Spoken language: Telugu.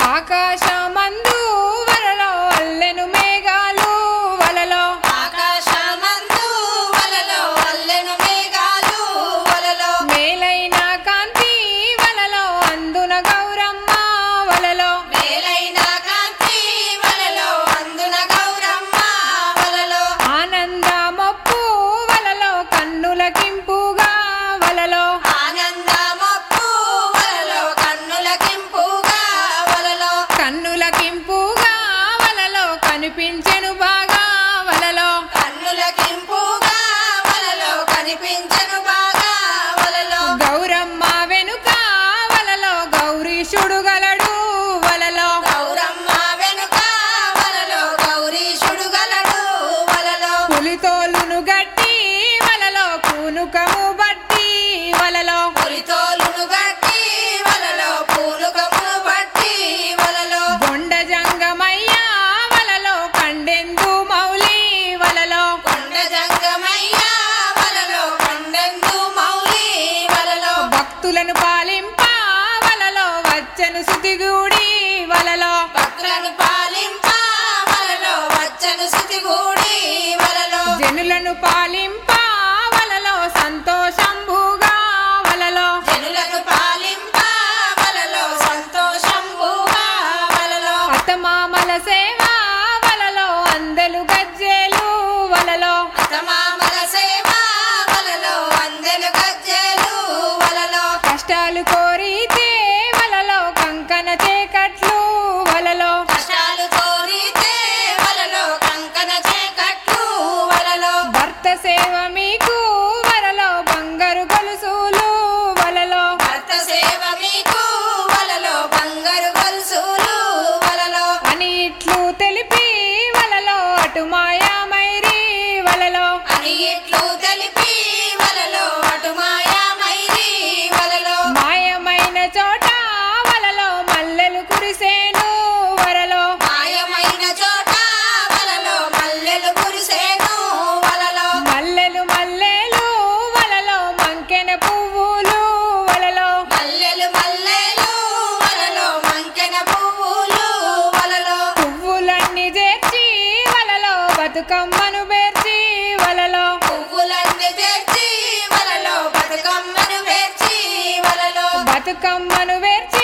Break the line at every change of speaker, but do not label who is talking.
ఆకాశమందు వలలో అల్లెను మేఘాలు వలలో
ఆకాశమందు వలలో అల్లెను మేఘాలు వలలో
మేలైన కాంతి వలలో అందున గౌరమ్మ వలలో
మేలైన కాంతి వలలో అందున గౌరమ్మ వలలో
ఆనందమొప్పు వలలో కన్నులకింపుగా వలలో
ఆనందమప్పు వలలో కన్నులకింపుగా వలలో
కన్నులకింపుగా వలలో కనిపించెను బాగా వలలో
కన్నులకింపుగా వలలో కనిపించను బాగా వలలో
గౌరమ్మ వెనుక వలలో గౌరీశుడు గలడు వలలో
గౌరమ్మ వెనుక వలలో గౌరీశుడు గలడు వలలో
పులితోలును గట్టి వలలో పూనుకము బట్టి వలలో
పులితోలును గట్టి వలలో పూలుకమును బట్టి వలలో
బొండ జంగమయ్య వలలో కండెందు మౌలి వలలో
కొండ జంగమయ్య వలలో కొండెందు మౌలి వలలో
భక్తులను పాలింప వలలో వచ్చను సుతిగూడి వలలో
భక్తులను పాలింప వలలో వచ్చను శృతిగూడి వలలో
జనులను పాలింప వలలో సంతోషంభుగా వలలో
జనులను పాలింప వలలో సంతోషంబుగా వలలో
అతమామల సేవ వలలో అందెలు గజ్జెలు వలలో
అతమామల సేవ వలలో అందెలు గజ్జెలు వలలో
కష్టాలు కోరితే వలలో కంకణ చేకట్లు వలలో
కష్టాలు కోరితే వలలో కంకణ చేకట్లు వలలో
భర్త సేవ మీకు వలలో బంగారు గొలుసులు వలలో
భర్త సేవ మీకు వలలో బంగారు గొలుసులు వలలో
అని ఇట్లు తెలిపి వలలో అటు మాయామైరి వలలో
అని ఎట్లు తెలిపి వలలో అటు మాయామైరి వలలో
మాయమైన చోట వలలో మల్లెలు కురిసేను వరలో
మాయమైన చోట వలలో మల్లెలు కురిసేను వలలో
మల్లెలు మల్లెలు వలలో మంకెన పువ్వులు వలలో
మల్లెలు మల్లెలు వలలో మంకెన పువ్వులు వలలో
పువ్వులన్నీ చేర్చి వలలో బతుకమ్మను పేర్చి వలలో
పువ్వులన్నీ తెచ్చి వలలో బతుకమ్మను పేర్చి వలలో
బతుకమ్మను పేర్చి